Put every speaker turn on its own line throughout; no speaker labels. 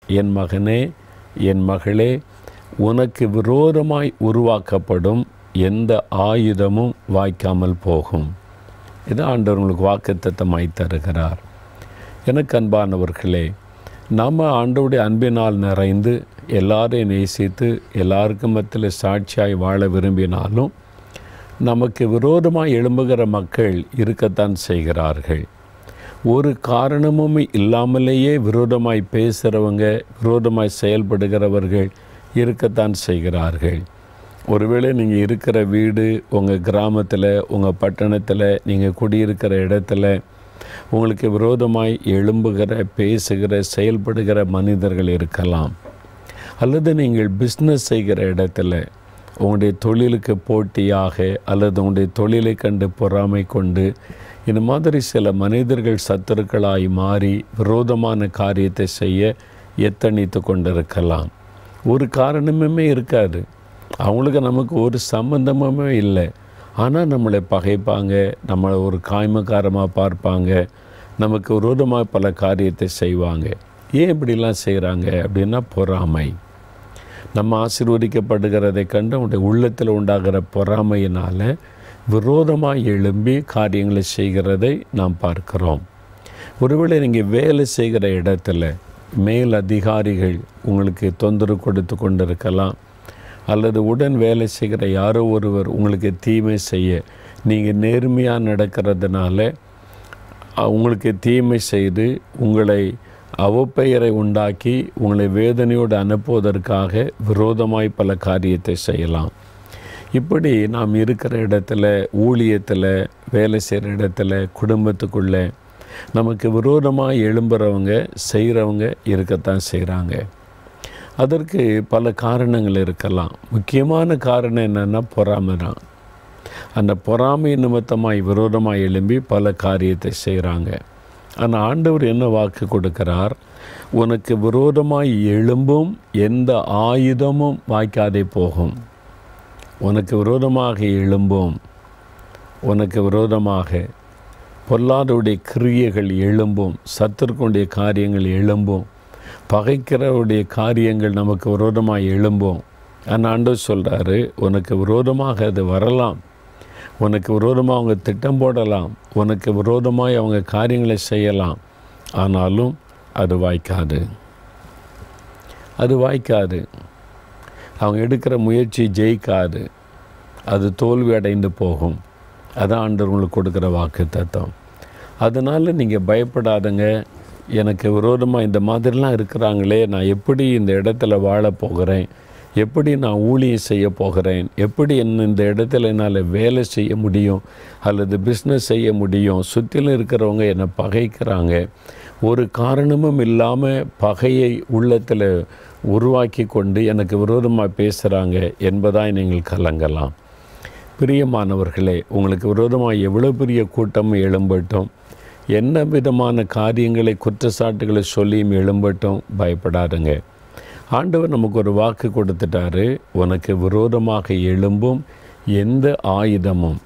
என் மகனே என் மகளே உனக்கு விரோதமாய் உருவாக்கப்படும் எந்த ஆயுதமும் வாய்க்காமல் போகும் இது ஆண்டவர் உங்களுக்கு வாக்குத்தத்தமாய் தருகிறார் எனக்கு அன்பானவர்களே நாம் ஆண்டவருடைய அன்பினால் நிறைந்து எல்லாரையும் நேசித்து எல்லாருக்கும் மத்தியில் சாட்சியாய் வாழ விரும்பினாலும் நமக்கு விரோதமாய் எழும்புகிற மக்கள் இருக்கத்தான் செய்கிறார்கள் ஒரு காரணமும் இல்லாமலேயே விரோதமாய் பேசுகிறவங்க விரோதமாய் செயல்படுகிறவர்கள் இருக்கத்தான் செய்கிறார்கள் ஒருவேளை நீங்கள் இருக்கிற வீடு உங்கள் கிராமத்தில் உங்கள் பட்டணத்தில் நீங்கள் குடியிருக்கிற இடத்துல உங்களுக்கு விரோதமாய் எழும்புகிற பேசுகிற செயல்படுகிற மனிதர்கள் இருக்கலாம் அல்லது நீங்கள் பிஸ்னஸ் செய்கிற இடத்துல உங்களுடைய தொழிலுக்கு போட்டியாக அல்லது உங்களுடைய தொழிலை கண்டு பொறாமை கொண்டு இந்த மாதிரி சில மனிதர்கள் சத்துருக்களாய் மாறி விரோதமான காரியத்தை செய்ய எத்தனித்து கொண்டிருக்கலாம் ஒரு காரணமுமே இருக்காது அவங்களுக்கு நமக்கு ஒரு சம்பந்தமுமே இல்லை ஆனால் நம்மளை பகைப்பாங்க நம்மளை ஒரு காய்மக்காரமாக பார்ப்பாங்க நமக்கு விரோதமாக பல காரியத்தை செய்வாங்க ஏன் இப்படிலாம் செய்கிறாங்க அப்படின்னா பொறாமை நம்ம ஆசீர்வதிக்கப்படுகிறதை கண்டு அவனுடைய உள்ளத்தில் உண்டாகிற பொறாமையினால் விரோதமாக எழும்பி காரியங்களை செய்கிறதை நாம் பார்க்கிறோம் ஒருவேளை நீங்கள் வேலை செய்கிற இடத்துல மேல் அதிகாரிகள் உங்களுக்கு தொந்தரவு கொடுத்து கொண்டிருக்கலாம் அல்லது உடன் வேலை செய்கிற யாரோ ஒருவர் உங்களுக்கு தீமை செய்ய நீங்கள் நேர்மையாக நடக்கிறதுனால உங்களுக்கு தீமை செய்து உங்களை அவப்பெயரை உண்டாக்கி உங்களை வேதனையோடு அனுப்புவதற்காக விரோதமாய் பல காரியத்தை செய்யலாம் இப்படி நாம் இருக்கிற இடத்துல ஊழியத்தில் வேலை செய்கிற இடத்துல குடும்பத்துக்குள்ளே நமக்கு விரோதமாக எழும்புறவங்க செய்கிறவங்க இருக்கத்தான் செய்கிறாங்க அதற்கு பல காரணங்கள் இருக்கலாம் முக்கியமான காரணம் என்னென்னா பொறாமை தான் அந்த பொறாமை நிமித்தமாய் விரோதமாக எழும்பி பல காரியத்தை செய்கிறாங்க ஆனால் ஆண்டவர் என்ன வாக்கு கொடுக்கிறார் உனக்கு விரோதமாய் எழும்பும் எந்த ஆயுதமும் வாய்க்காதே போகும் உனக்கு விரோதமாக எழும்பும் உனக்கு விரோதமாக பொல்லாதவுடைய கிரியைகள் எழும்பும் சத்துருக்குடைய காரியங்கள் எழும்பும் பகைக்கிறவருடைய காரியங்கள் நமக்கு விரோதமாக எழும்பும் ஆனால் ஆண்டவர் சொல்கிறாரு உனக்கு விரோதமாக அது வரலாம் உனக்கு விரோதமாக அவங்க திட்டம் போடலாம் உனக்கு விரோதமாக அவங்க காரியங்களை செய்யலாம் ஆனாலும் அது வாய்க்காது அது வாய்க்காது அவங்க எடுக்கிற முயற்சி ஜெயிக்காது அது தோல்வி அடைந்து போகும் அதான் ஆண்டவர் உங்களுக்கு கொடுக்குற வாக்கு தத்துவம் அதனால் நீங்கள் பயப்படாதங்க எனக்கு விரோதமாக இந்த மாதிரிலாம் இருக்கிறாங்களே நான் எப்படி இந்த இடத்துல வாழ போகிறேன் எப்படி நான் ஊழியம் செய்ய போகிறேன் எப்படி என்ன இந்த இடத்துல என்னால் வேலை செய்ய முடியும் அல்லது பிஸ்னஸ் செய்ய முடியும் சுற்றிலும் இருக்கிறவங்க என்னை பகைக்கிறாங்க ஒரு காரணமும் இல்லாமல் பகையை உள்ளத்தில் உருவாக்கி கொண்டு எனக்கு விரோதமாக பேசுகிறாங்க என்பதாய் நீங்கள் கலங்கலாம் பிரியமானவர்களே உங்களுக்கு விரோதமாக எவ்வளோ பெரிய கூட்டம் எழும்பட்டும் என்ன விதமான காரியங்களை குற்றச்சாட்டுகளை சொல்லியும் எழும்பட்டும் பயப்படாதுங்க ஆண்டவர் நமக்கு ஒரு வாக்கு கொடுத்துட்டாரு உனக்கு விரோதமாக எழும்பும் எந்த ஆயுதமும்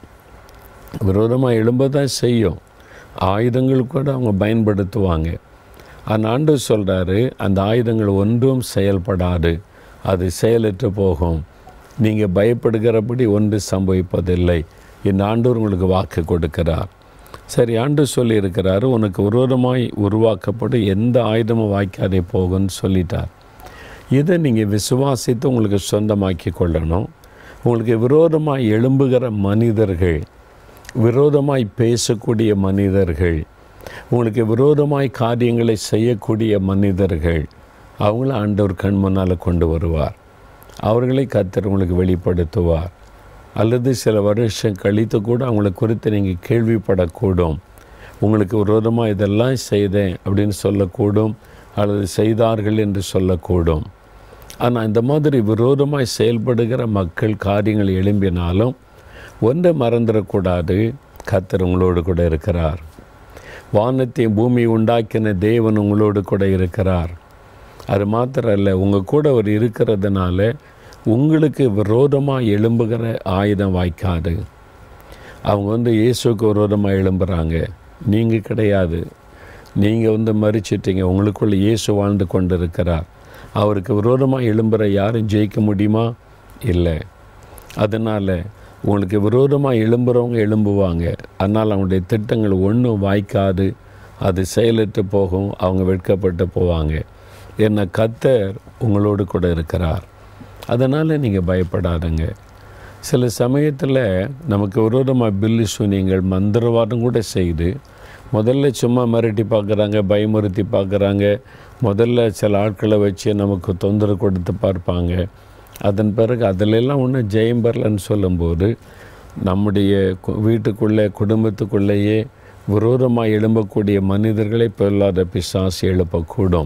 விரோதமாக எழும்ப தான் செய்யும் ஆயுதங்கள் கூட அவங்க பயன்படுத்துவாங்க அந்த ஆண்டவர் சொல்கிறாரு அந்த ஆயுதங்கள் ஒன்றும் செயல்படாது அது செயலற்று போகும் நீங்கள் பயப்படுகிறபடி ஒன்று சம்பவிப்பதில்லை இந்த ஆண்டவர் உங்களுக்கு வாக்கு கொடுக்கிறார் சரி ஆண்டு சொல்லியிருக்கிறாரு உனக்கு விரோதமாய் உருவாக்கப்படும் எந்த ஆயுதமும் வாய்க்காதே போகும்னு சொல்லிட்டார் இதை நீங்கள் விசுவாசித்து உங்களுக்கு சொந்தமாக்கி கொள்ளணும் உங்களுக்கு விரோதமாய் எழும்புகிற மனிதர்கள் விரோதமாய் பேசக்கூடிய மனிதர்கள் உங்களுக்கு விரோதமாய் காரியங்களை செய்யக்கூடிய மனிதர்கள் அவங்கள ஆண்டவர் கண் முன்னால் கொண்டு வருவார் அவர்களை கத்தர் உங்களுக்கு வெளிப்படுத்துவார் அல்லது சில வருஷம் கழித்து கூட அவங்களை குறித்து நீங்கள் கேள்விப்படக்கூடும் உங்களுக்கு விரோதமாக இதெல்லாம் செய்தேன் அப்படின்னு சொல்லக்கூடும் அல்லது செய்தார்கள் என்று சொல்லக்கூடும் ஆனால் இந்த மாதிரி விரோதமாய் செயல்படுகிற மக்கள் காரியங்கள் எழும்பினாலும் ஒன்றை மறந்துடக்கூடாது கத்தர் உங்களோடு கூட இருக்கிறார் வானத்தை பூமி உண்டாக்கின தேவன் உங்களோடு கூட இருக்கிறார் அது மாத்திரம் இல்லை உங்கள் கூட அவர் இருக்கிறதுனால உங்களுக்கு விரோதமாக எழும்புகிற ஆயுதம் வாய்க்காது அவங்க வந்து இயேசுக்கு விரோதமாக எழும்புகிறாங்க நீங்கள் கிடையாது நீங்கள் வந்து மறிச்சிட்டீங்க உங்களுக்குள்ள இயேசு வாழ்ந்து கொண்டு இருக்கிறார் அவருக்கு விரோதமாக எழும்புற யாரும் ஜெயிக்க முடியுமா இல்லை அதனால் உங்களுக்கு விரோதமாக எழும்புறவங்க எழும்புவாங்க அதனால் அவங்களுடைய திட்டங்கள் ஒன்றும் வாய்க்காது அது செயலற்று போகும் அவங்க வெட்கப்பட்டு போவாங்க என்ன கத்தர் உங்களோடு கூட இருக்கிறார் அதனால் நீங்கள் பயப்படாதுங்க சில சமயத்தில் நமக்கு விரோதமாக பில்லு சூனியங்கள் மந்திரவாதம் கூட செய்து முதல்ல சும்மா மிரட்டி பார்க்குறாங்க பயமுறுத்தி பார்க்குறாங்க முதல்ல சில ஆட்களை வச்சு நமக்கு தொந்தரவு கொடுத்து பார்ப்பாங்க அதன் பிறகு அதிலெல்லாம் ஒன்றும் ஜெயம் பெறலன்னு சொல்லும்போது நம்முடைய கு- வீட்டுக்குள்ளே குடும்பத்துக்குள்ளேயே விரோதமாக எழும்பக்கூடிய மனிதர்களை பொல்லாத பிசாசு எழுப்பக்கூடும்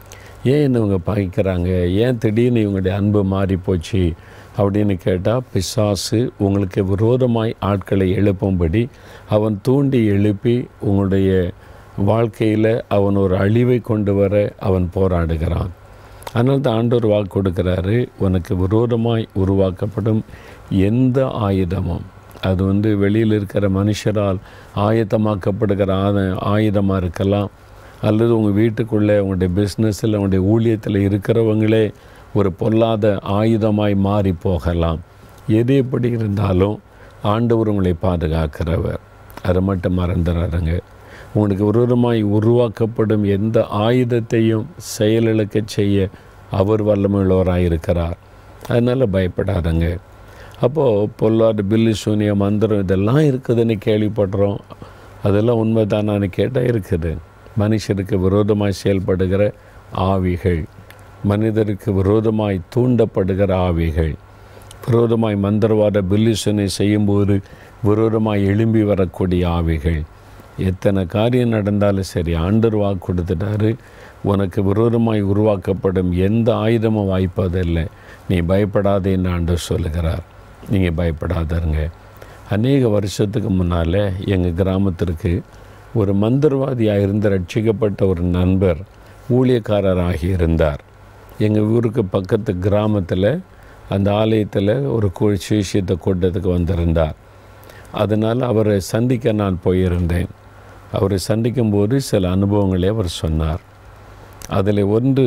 ஏன் இவங்க பாய்க்கிறாங்க ஏன் திடீர்னு இவங்களுடைய அன்பு மாறி போச்சு அப்படின்னு கேட்டால் பிசாசு உங்களுக்கு விரோதமாய் ஆட்களை எழுப்பும்படி அவன் தூண்டி எழுப்பி உங்களுடைய வாழ்க்கையில் அவன் ஒரு அழிவை கொண்டு வர அவன் போராடுகிறான் அதனால தான் ஆண்டவர் வாக்கு கொடுக்குறாரு உனக்கு விரோதமாய் உருவாக்கப்படும் எந்த ஆயுதமும் அது வந்து வெளியில் இருக்கிற மனுஷரால் ஆயத்தமாக்கப்படுகிற ஆத ஆயுதமாக இருக்கலாம் அல்லது உங்கள் வீட்டுக்குள்ளே உங்களுடைய பிஸ்னஸில் உங்களுடைய ஊழியத்தில் இருக்கிறவங்களே ஒரு பொல்லாத ஆயுதமாய் மாறி போகலாம் எது எப்படி இருந்தாலும் ஆண்டவர் உங்களை பாதுகாக்கிறவர் அதை மட்டும் மறந்துடாருங்க உங்களுக்கு விரோதமாய் உருவாக்கப்படும் எந்த ஆயுதத்தையும் செயலிழக்கச் செய்ய அவர் வல்லமையுள்ளவராக இருக்கிறார் அதனால் பயப்படாதங்க அப்போது பொல்லாத பில்லு சூனிய மந்திரம் இதெல்லாம் இருக்குதுன்னு கேள்விப்படுறோம் அதெல்லாம் உண்மைதானான்னு கேட்டால் இருக்குது மனுஷருக்கு விரோதமாய் செயல்படுகிற ஆவிகள் மனிதருக்கு விரோதமாய் தூண்டப்படுகிற ஆவிகள் விரோதமாய் மந்திரவாத பில்லிசனை செய்யும்போது விரோதமாய் எழும்பி வரக்கூடிய ஆவிகள் எத்தனை காரியம் நடந்தாலும் சரி ஆண்டர் வாக்கு கொடுத்துட்டாரு உனக்கு விரோதமாய் உருவாக்கப்படும் எந்த ஆயுதமும் வாய்ப்பதில்லை நீ பயப்படாதேன்னு ஆண்டர் சொல்லுகிறார் நீங்கள் பயப்படாதருங்க அநேக வருஷத்துக்கு முன்னால் எங்கள் கிராமத்திற்கு ஒரு மந்திரவாதியாக இருந்து ரட்சிக்கப்பட்ட ஒரு நண்பர் ஊழியக்காரராகி இருந்தார் எங்கள் ஊருக்கு பக்கத்து கிராமத்தில் அந்த ஆலயத்தில் ஒரு கு- சுவிசேஷத்தை கூட்டத்துக்கு வந்திருந்தார் அதனால் அவரை சந்திக்க நான் போயிருந்தேன் அவரை சந்திக்கும்போது சில அனுபவங்களை அவர் சொன்னார் அதில் ஒன்று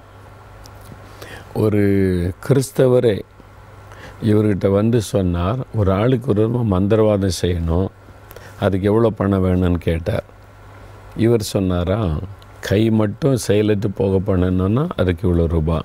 ஒரு கிறிஸ்தவரே இவர்கிட்ட வந்து சொன்னார் ஒரு ஆளுக்கு ஒரு மந்திரவாதம் செய்யணும் அதுக்கு எவ்வளோ பணம் வேணும்னு கேட்டார் இவர் சொன்னாரா கை மட்டும் செயலற்று போக பண்ணணுன்னா அதுக்கு இவ்வளோ ரூபா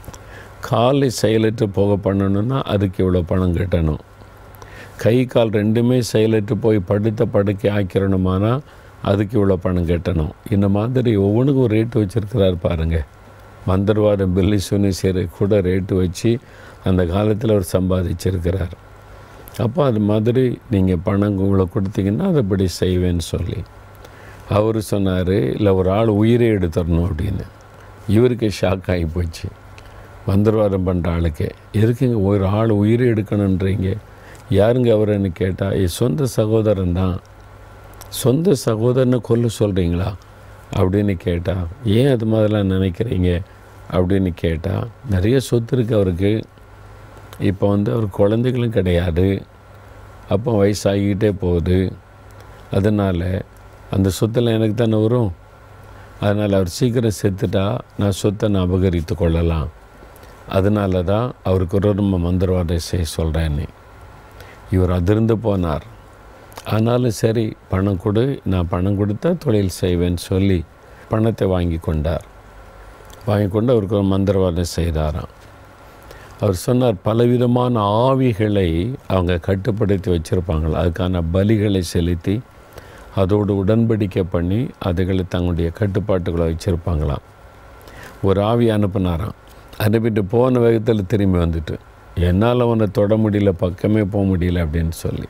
காலை செயலற்று போக பண்ணணுன்னா அதுக்கு இவ்வளோ பணம் கட்டணும் கை கால் ரெண்டுமே செயலற்று போய் படுத்த படுக்கை ஆக்கிரணுமானா அதுக்கு இவ்வளோ பணம் கட்டணும் இந்த மாதிரி ஒவ்வொன்றுக்கும் ஒரு ரேட்டு வச்சுருக்கிறார் பாருங்கள் மந்திரவாதம் பில்லி சுனி சேர கூட ரேட்டு வச்சு அந்த காலத்தில் அவர் சம்பாதிச்சிருக்கிறார் அப்போ அது மாதிரி நீங்கள் பணம் உங்களை கொடுத்தீங்கன்னா அதைப்படி செய்வேன்னு சொல்லி அவர் சொன்னார் இல்லை ஒரு ஆள் உயிரை எடுத்துடணும் அப்படின்னு இவருக்கு ஷாக் ஆகி போச்சு மந்திரவாதம் பண்ணுற ஆளுக்கே எதுக்குங்க ஒரு ஆள் உயிரை எடுக்கணுன்றீங்க யாருங்க அவருன்னு கேட்டால் என் சொந்த சகோதரன் தான் சொந்த சகோதரனை கொல்ல சொல்கிறீங்களா அப்படின்னு கேட்டால் ஏன் அது மாதிரிலாம் நினைக்கிறீங்க அப்படின்னு கேட்டால் நிறைய சொத்து இருக்குது அவருக்கு இப்போ வந்து அவர் குழந்தைகளும் கிடையாது அப்போ வயசாகிக்கிட்டே போகுது அதனால் அந்த சொத்தில் எனக்கு தானே வரும் அதனால் அவர் சீக்கிரம் செத்துட்டா நான் சொத்தை நான் அபகரித்து கொள்ளலாம் அதனால தான் அவருக்கு ஒரு நம்ம மந்திரவாதம் செய்ய சொல்கிறேன்னு இவர் அதிர்ந்து போனார் ஆனாலும் சரி பணம் கொடு நான் பணம் கொடுத்தா தொழில் செய்வேன்னு சொல்லி பணத்தை வாங்கி கொண்டார் வாங்கி கொண்டு அவருக்கு ஒரு மந்திரவாதம் செய்தாராம் அவர் சொன்னார் பலவிதமான ஆவிகளை அவங்க கட்டுப்படுத்தி வச்சுருப்பாங்களா அதுக்கான பலிகளை செலுத்தி அதோடு உடன்படிக்கை பண்ணி அதுகளை தங்களுடைய கட்டுப்பாட்டுகளை வச்சுருப்பாங்களாம் ஒரு ஆவி அனுப்புனாராம் அனுப்பிட்டு போன வேகத்தில் திரும்பி வந்துட்டு என்னால் அவனை தொட முடியல பக்கமே போக முடியல அப்படின்னு சொல்லி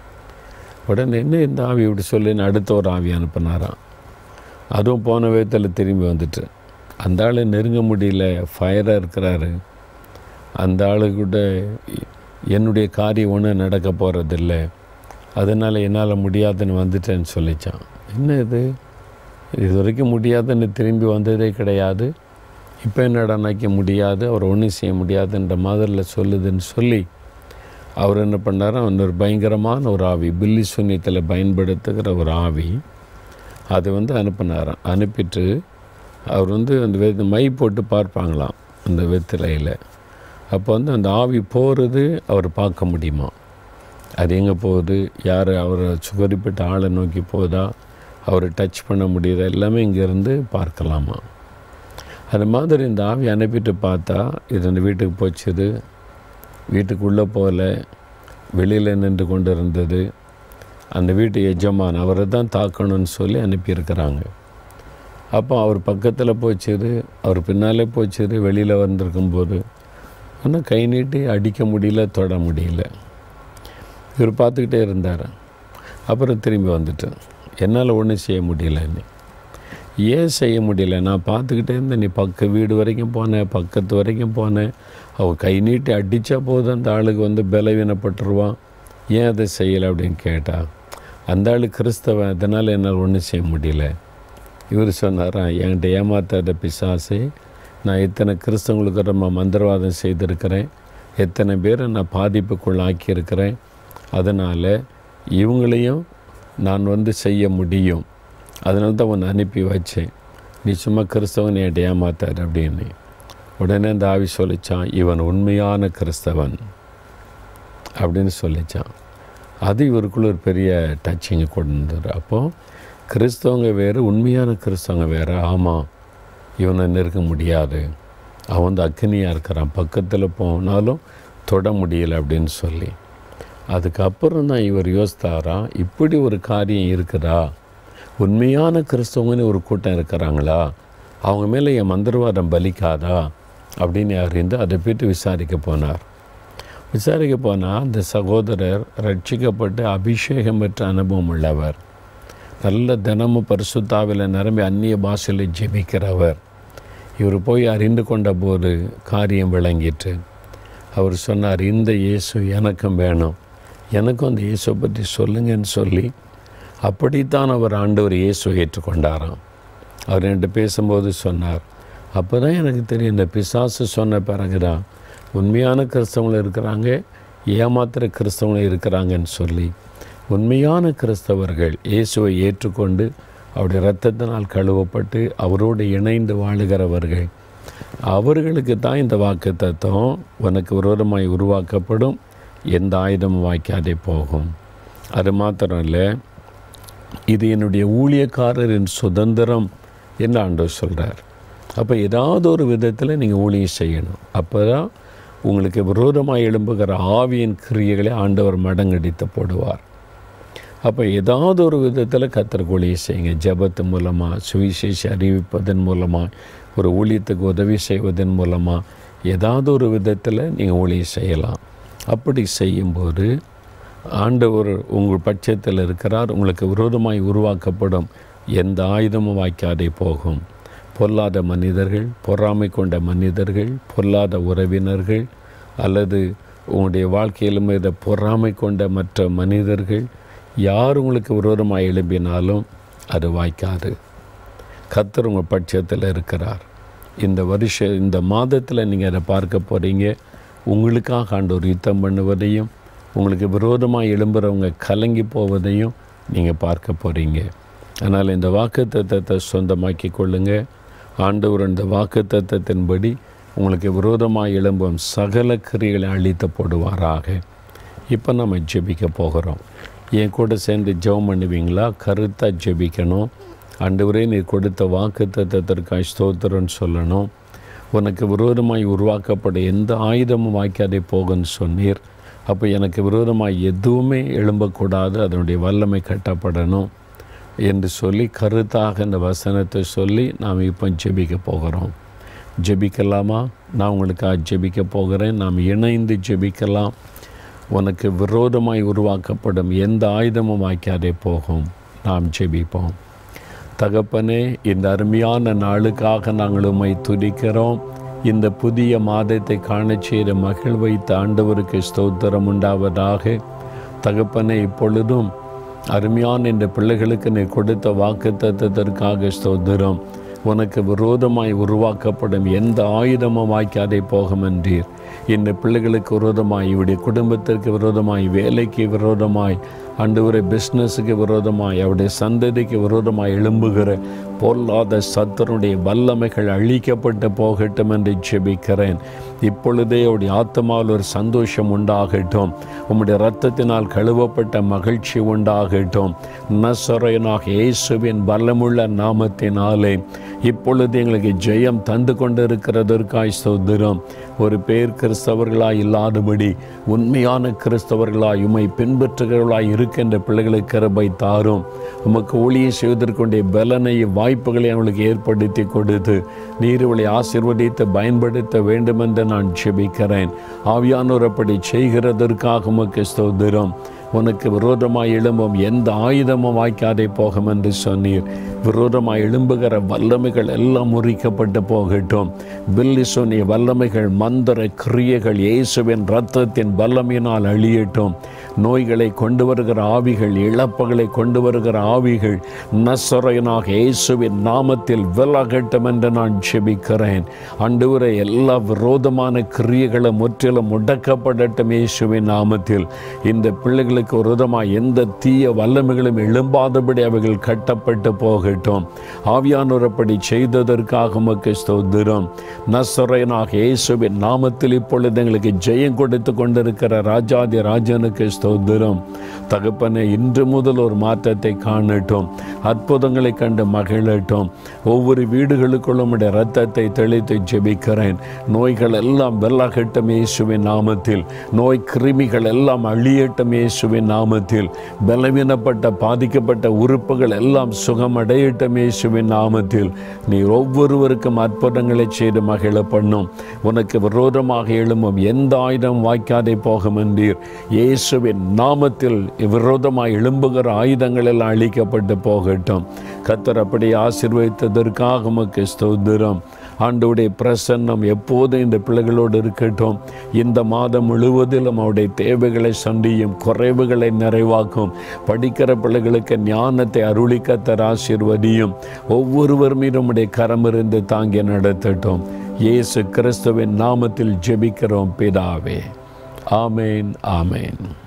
உடனே என்ன இந்த ஆவி இப்படி சொல்லின்னு அடுத்த ஒரு ஆவி அனுப்புனாராம் அதுவும் போன வேகத்தில் திரும்பி வந்துட்டு அந்த ஆளை நெருங்க முடியல ஃபயராக இருக்கிறாரு அந்த ஆளுக்கிட்ட என்னுடைய காரியம் ஒன்றும் நடக்க போகிறதில்ல அதனால் என்னால் முடியாதுன்னு வந்துட்டேன்னு சொல்லிச்சான் என்ன இது இது வரைக்கும் முடியாதுன்னு திரும்பி வந்ததே கிடையாது இப்போ என்னடானாக்க முடியாது அவர் ஒன்றும் செய்ய முடியாதுன்ற மாதிரியில் சொல்லுதுன்னு சொல்லி அவர் என்ன பண்ணார் அவன் ஒரு பயங்கரமான ஒரு ஆவி பில்லி சூன்யத்தில் பயன்படுத்துகிற ஒரு ஆவி அதை வந்து அனுப்புனாராம் அனுப்பிட்டு அவர் வந்து அந்த வெ மை போட்டு பார்ப்பாங்களாம் அந்த வெத்திலையில் அப்போ வந்து அந்த ஆவி போகிறது அவர் பார்க்க முடியுமா அது எங்கே போகுது யார் அவரை சுகரிப்பட்ட ஆளை நோக்கி போகுதா அவரை டச் பண்ண முடியுதா எல்லாமே இங்கேருந்து பார்க்கலாமா அது மாதிரி இந்த ஆவி அனுப்பிட்டு பார்த்தா இது அந்த வீட்டுக்கு போச்சுது வீட்டுக்குள்ளே போகல வெளியில் நின்று கொண்டு இருந்தது அந்த வீட்டு எஜமான் அவரை தான் தாக்கணும்னு சொல்லி அனுப்பியிருக்கிறாங்க அப்போ அவர் பக்கத்தில் போச்சுது அவர் பின்னாலே போச்சுது வெளியில் வந்திருக்கும்போது ஆனால் கை நீட்டி அடிக்க முடியல தொட முடியல இவர் பார்த்துக்கிட்டே இருந்தார் அப்புறம் திரும்பி வந்துட்டேன் என்னால் ஒன்றும் செய்ய முடியலன்னு ஏன் செய்ய முடியல நான் பார்த்துக்கிட்டே இருந்தேன் நீ பக்க வீடு வரைக்கும் போனேன் பக்கத்து வரைக்கும் போனேன் அவள் கை நீட்டி அடித்தா போதும் அந்த ஆளுக்கு வந்து பலவீனப்பட்டுருவான் ஏன் அதை செய்யலை அப்படின்னு கேட்டா அந்த ஆள் கிறிஸ்தவன் அதனால் என்னால் ஒன்றும் செய்ய முடியல இவர் சொன்னாரா என்கிட்ட ஏமாத்தாத பிசாசு நான் எத்தனை கிறிஸ்தவங்களுக்கு ரொம்ப மந்திரவாதம் செய்திருக்கிறேன் எத்தனை பேரை நான் பாதிப்புக்குள் ஆக்கியிருக்கிறேன் அதனால் இவங்களையும் நான் வந்து செய்ய முடியும் அதனால தான் உன்னை அனுப்பி வச்சேன் நீ சும்மா கிறிஸ்தவன் என்கிட்ட ஏமாத்தார் அப்படின்னு உடனே அந்த ஆவி சொல்லிச்சான் இவன் உண்மையான கிறிஸ்தவன் அப்படின்னு சொல்லிச்சான் அது இவருக்குள்ள ஒரு பெரிய டச்சிங்கை கொண்டு வந்தார் அப்போது கிறிஸ்தவங்க வேறு உண்மையான கிறிஸ்தவங்க வேறு ஆமாம் இவனை நெருக்க முடியாது அவன் வந்து அக்னியாக இருக்கிறான் பக்கத்தில் போனாலும் தொட முடியலை அப்படின்னு சொல்லி அதுக்கப்புறம் தான் இவர் யோசித்தாரா இப்படி ஒரு காரியம் இருக்குதா உண்மையான கிறிஸ்தவங்கன்னு ஒரு கூட்டம் இருக்கிறாங்களா அவங்க மேலே என் மந்திரவாதம் பலிக்காதா அப்படின்னு அறிந்து அதை பற்றி விசாரிக்க போனார் விசாரிக்க போனால் அந்த சகோதரர் ரட்சிக்கப்பட்டு அபிஷேகம் பெற்ற அனுபவம் உள்ளவர் நல்ல தினமும் பரிசுத்தாவில் நிரம்பி அந்நிய பாஷையில் ஜெபிக்கிறவர் இவர் போய் அறிந்து கொண்ட போது காரியம் விளங்கிட்டு அவர் சொன்னார் இந்த இயேசு எனக்கும் வேணும் எனக்கும் அந்த இயேசுவை பற்றி சொல்லுங்கன்னு சொல்லி அப்படித்தான் அவர் ஆண்டவர் இயேசுவை ஏற்றுக்கொண்டாராம் அவர் என்கிட்ட பேசும்போது சொன்னார் அப்போ தான் எனக்கு தெரியும் இந்த பிசாசு சொன்ன பிறகு தான் உண்மையான கிறிஸ்தவங்களும் இருக்கிறாங்க ஏமாத்துகிற கிறிஸ்தவங்களும் இருக்கிறாங்கன்னு சொல்லி உண்மையான கிறிஸ்தவர்கள் இயேசுவை ஏற்றுக்கொண்டு அவருடைய இரத்தத்தினால் கழுவப்பட்டு அவரோடு இணைந்து வாழுகிறவர்கள் அவர்களுக்கு தான் இந்த வாக்கு தத்துவம் உனக்கு விரோதமாய் உருவாக்கப்படும் எந்த ஆயுதமும் வாய்க்காதே போகும் அது மாத்திரம் இல்லை இது என்னுடைய ஊழியக்காரரின் சுதந்திரம் என்று ஆண்டவர் சொல்கிறார் அப்போ ஏதாவது ஒரு விதத்தில் நீங்கள் ஊழியம் செய்யணும் அப்போ தான் உங்களுக்கு விரோதமாக எழும்புகிற ஆவியின் கிரியைகளை ஆண்டவர் மடங்கடித்து போடுவார் அப்போ ஏதாவது ஒரு விதத்தில் கத்தருக்கு ஊழியம் செய்யுங்க ஜபத்து மூலமாக சுவிசேஷ அறிவிப்பதன் மூலமாக ஒரு ஊழியத்துக்கு உதவி செய்வதன் மூலமாக ஏதாவது ஒரு விதத்தில் நீங்கள் ஊழியம் செய்யலாம் அப்படி செய்யும்போது ஆண்டவர் உங்கள் பட்சத்தில் இருக்கிறார் உங்களுக்கு விரோதமாய் உருவாக்கப்படும் எந்த ஆயுதமும் வாய்க்காதே போகும் பொல்லாத மனிதர்கள் பொறாமை கொண்ட மனிதர்கள் பொல்லாத உறவினர்கள் அல்லது உங்களுடைய வாழ்க்கையிலும் இதை பொறாமை கொண்ட மற்ற மனிதர்கள் யார் உங்களுக்கு விரோதமாக எழும்பினாலும் அது வாய்க்காது கத்தர் உங்கள் பட்சத்தில் இருக்கிறார் இந்த வருஷ இந்த மாதத்தில் நீங்கள் அதை பார்க்க போகிறீங்க உங்களுக்காக ஆண்டவர் யுத்தம் பண்ணுவதையும் உங்களுக்கு விரோதமாக எழும்புறவங்க கலங்கி போவதையும் நீங்கள் பார்க்க போகிறீங்க அதனால் இந்த வாக்கு தத்தத்தை சொந்தமாக்கி கொள்ளுங்க ஆண்டவர் இந்த வாக்கு தத்தத்தின்படி உங்களுக்கு விரோதமாக எழும்பும் சகல கிரிகளை அழித்து போடுவாராக இப்போ நம்ம ஜெபிக்க போகிறோம் என் கூட சேர்ந்து ஜெபம் பண்ணுவீங்களா கருத்தாக ஜெபிக்கணும் ஆண்டவரே நீ கொடுத்த வாக்கு தத்தத்திற்காக ஸ்தோத்திரம்னு சொல்லணும் உனக்கு விரோதமாய் உருவாக்கப்பட எந்த ஆயுதமும் வாய்க்காதே போகுன்னு சொன்னீர் அப்போ எனக்கு விரோதமாக எதுவுமே எழும்பக்கூடாது அதனுடைய வல்லமை கட்டப்படணும் என்று சொல்லி கருத்தாக இந்த வசனத்தை சொல்லி நாம் இப்போ ஜெபிக்க போகிறோம் ஜெபிக்கலாமா நான் உங்களுக்காக ஜெபிக்க போகிறேன் நாம் இணைந்து ஜெபிக்கலாம் உனக்கு விரோதமாய் உருவாக்கப்படும் எந்த ஆயுதமும் வாய்க்காதே போகும் நாம் ஜெபிப்போம் தகப்பனே இந்த அருமையான நாளுக்காக நாங்கள் உம்மை துதிக்கிறோம் இந்த புதிய மாதத்தை காணச் செய்த மகிழ்வைத்த ஆண்டவருக்கு ஸ்தோத்திரம் உண்டாவதாக தகப்பனே இப்பொழுதும் அருமையான இந்த பிள்ளைகளுக்கு நீ கொடுத்த வாக்கு தத்துவத்திற்காக ஸ்தோத்திரம் உனக்கு விரோதமாய் உருவாக்கப்படும் எந்த ஆயுதமும் வாய்க்காதே போகும் என்றீர் இந்த பிள்ளைகளுக்கு விரோதமாய் இவருடைய குடும்பத்திற்கு விரோதமாய் வேலைக்கு விரோதமாய் ஆண்டவரை பிஸ்னஸுக்கு விரோதமாய் அவருடைய சந்ததிக்கு விரோதமாய் எழும்புகிற பொல்லாத சத்தனுடைய வல்லமைகள் அழிக்கப்பட்டு போகட்டும் என்று ஜெபிக்கிறேன் இப்பொழுதே அவருடைய ஆத்மாவில் ஒரு சந்தோஷம் உண்டாகட்டும் உம்முடைய இரத்தத்தினால் கழுவப்பட்ட மகிழ்ச்சி உண்டாகட்டும் நசரையனாக இயேசுவின் பலமுள்ள நாமத்தினாலே இப்பொழுது எங்களுக்கு ஜெயம் தந்து கொண்டிருக்கிறதற்காய் ஸ்தோத்திரம் ஒரு பேர் கிறிஸ்தவர்களாய் இல்லாதபடி உண்மையான கிறிஸ்தவர்களாய் உம்மை பின்பற்றுகிறவர்களாய் இருக்கின்ற பிள்ளைகளுக்கு கிருபை தாரும் உமக்கு ஊழியை செய்வதற்குடைய பலனை வாய்ப்புகளை அவளுக்கு ஏற்படுத்தி கொடுத்து நீர்வளை ஆசிர்வதித்து பயன்படுத்த வேண்டும் என்று நான் ஜெபிக்கிறேன் ஆவியானோர் அப்படி செய்கிறதற்காக உமக்கு ஸ்தோத்திரம் உனக்கு விரோதமாய் எழும்பும் எந்த ஆயுதமும் வாய்க்காதே போகும் என்று சொன்னீர் விரோதமாய் எழும்புகிற வல்லமைகள் எல்லாம் முறிக்கப்பட்டு போகட்டும் பில்லி சொன்னிய வல்லமைகள் மந்திர கிரியைகள் இயேசுவின் இரத்தத்தின் வல்லமையினால் அழியட்டும் நோய்களை கொண்டு வருகிற ஆவிகள் இழப்புகளை கொண்டு வருகிற ஆவிகள் நசரையனாக இயேசுவின் நாமத்தில் விலகட்டும் என்று நான் ஜெபிக்கிறேன் அண்டுவரை எல்லா விரோதமான கிரியைகளும் முற்றிலும் முடக்கப்படட்டும் இயேசுவின் நாமத்தில் இந்த பிள்ளைகளுக்கு விரோதமாக எந்த தீய வல்லமைகளும் எழும்பாதபடி அவைகள் கட்டப்பட்டு போகட்டும் ஆவியானோரப்படி செய்ததற்காக உமக்கு ஸ்தோத்திரம் நசரையனாக இயேசுவின் நாமத்தில் இப்பொழுது எங்களுக்கு ஜெயம் கொடுத்து கொண்டிருக்கிற ராஜாதி ராஜனுக்கு ஸ்தோத்திரம் தகப்பனே இன்று முதல் ஒரு மாற்றத்தை காணட்டும் அற்புதங்களை கண்டு மகிழட்டும் ஒவ்வொரு வீடுகளுக்குள்ளும் உடைய ரத்தத்தை தெளித்து ஜெபிக்கிறேன் நோய்கள் எல்லாம் வெள்ளகட்டும் இயேசுவின் நாமத்தில் நோய் கிருமிகள் எல்லாம் அழியட்டும் இயேசுவின் நாமத்தில் பலவீனப்பட்ட பாதிக்கப்பட்ட உறுப்புகள் எல்லாம் சுகமடையட்டும் இயேசுவின் நாமத்தில் நீ ஒவ்வொருவருக்கும் அற்புதங்களை செய்து மகிழ பண்ணும் உனக்கு விரோதமாக எழும்பும் எந்த ஆயுதம் வாய்க்காதே போகும் என்றீர் இயேசுவின் நாமத்தில் விரோதமாக எழும்புகிற ஆயுதங்கள் எல்லாம் அழிக்கப்பட்டு போகட்டும் கத்தர் அப்படி ஆசிர்வதித்ததற்காக உமக்கு ஸ்தோத்திரம் ஆண்டவுடைய பிரசன்னம் எப்போதும் இந்த பிள்ளைகளோடு இருக்கட்டும் இந்த மாதம் முழுவதிலும் அவருடைய தேவைகளை சந்தியும் குறைவுகளை நிறைவாக்கும் படிக்கிற பிள்ளைகளுக்கு ஞானத்தை அருளிக்கத்தர் ஆசிர்வதியும் ஒவ்வொருவர் மீதும் உடைய கரம் இருந்து தாங்கி நடத்தட்டும் இயேசு கிறிஸ்துவின் நாமத்தில் ஜெபிக்கிறோம் பிதாவே ஆமேன் ஆமேன்